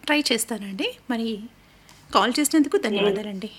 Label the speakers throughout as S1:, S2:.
S1: Try చేస్తానండి మరి call చేసినందుకు ధన్యవాదాలండి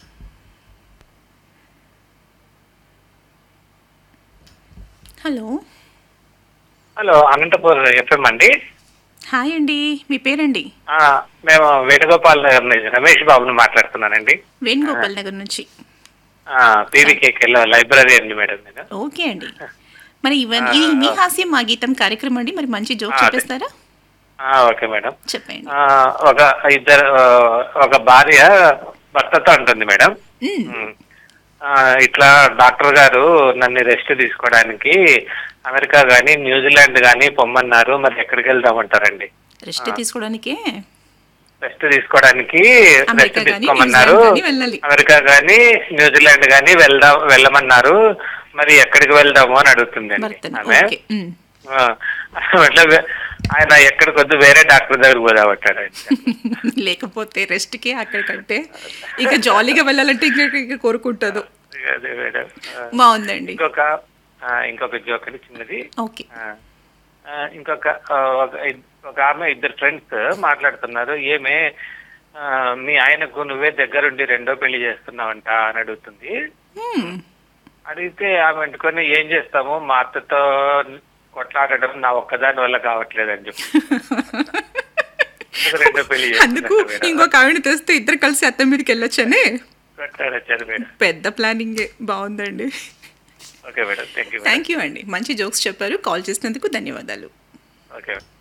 S1: హలో
S2: హలో అనంతపూర్ ఎఫ్ఎం అండి
S1: హాయ్ అండి మీ పేరండి
S2: ఆ, మేము వేణుగోపాల్ నగర్ నుంచి రమేష్ బాబుని మాట్లాడుతున్నానండి
S1: వేణుగోపాల్ నగర్ నుంచి
S2: పీవీకేకేలో లైబ్రరీ అండి మేడం నేను
S1: ఓకే అండి మరి ఇవన్నీ ఇది మీ హాస్యం మా గీతం కార్యక్రమం అండి మరి మంచి జోక్
S2: ఆ, అదే.
S1: చెప్పేస్తారా
S2: ఆ, ఓకే మేడం
S1: చెప్పండి
S2: ఆ, ఒక ఇద్దరు ఆ, ఒక భార్య భర్తతో అంటుంది మేడం
S1: మ్,
S2: ఉమ్. ఆ, ఇట్లా డాక్టర్ గారు నన్ను రెస్ట్ తీసుకోవడానికి అమెరికా గాని న్యూజిలాండ్ గాని పొమ్మన్నారు మరి ఎక్కడికి వెళ్దామంటారండి
S1: రెస్ట్ తీసుకోవడానికే
S2: రెస్ట్ తీసుకోవడానికి
S1: అమెరికా
S2: రెస్ట్
S1: గాని,
S2: తీసుకోమన్నారు
S1: న్యూజిలాండ్ గాని వెళ్ళాలి.
S2: అమెరికా గాని న్యూజిలాండ్ గాని వెళ్దాం వెళ్ళమన్నారు మరి ఎక్కడికి వెళ్దాము అని అడుగుతుందండి
S1: భర్తను
S2: ఆమె
S1: ఓకే మ్.
S2: ఆ, అట్లా వే- ఆయన ఎక్కడికి వద్దు వేరే డాక్టర్ దగ్గర పోదామంటాడు ఆయన.
S1: లేకపోతే రెస్ట్కి అక్కడికంటే ఇక జాలీగా వెళ్ళాలంటే ఇంకా ఇంకా కోరుకుంటుందో
S2: అదే మేడం ఆ,
S1: బాగుందండి
S2: ఇంకొక ఆ, ఇంకొక జోక్ అండి చిన్నది
S1: ఓకే
S2: ఆ, ఆ, ఇంకొక ఆ, ఒక ఇద్- ఒక ఆమె ఇద్దరు ఫ్రెండ్స్ మాట్లాడుతున్నారు ఏమే ఆ, మీ ఆయనకు నువ్వే దగ్గరుండి రెండో పెళ్లి చేస్తున్నావంట అని అడుగుతుంది
S1: మ్.
S2: అడిగితే ఆమె అంటుకొని ఏం చేస్తాము మా అత్తతో కొట్లాడడం నా ఒక్కదాని వల్ల కావట్లేదు అని చెప్పి రెండో పెళ్లి
S1: అందుకు
S2: చేస్తున్నట్టు మేడం.
S1: ఇంకొక ఆవిడ తెస్తే ఇద్దరు కలిసి అత్త మీదకి వెళ్ళొచ్చని
S2: కొట్లాడొచ్చారు మేడం
S1: పెద్ద ప్లానింగే బాగుందండి
S2: okay madam thank you
S1: thank you అండి మంచి జోక్స్ చెప్పారు కాల్ చేసినందుకు ధన్యవాదాలు
S2: ఓకే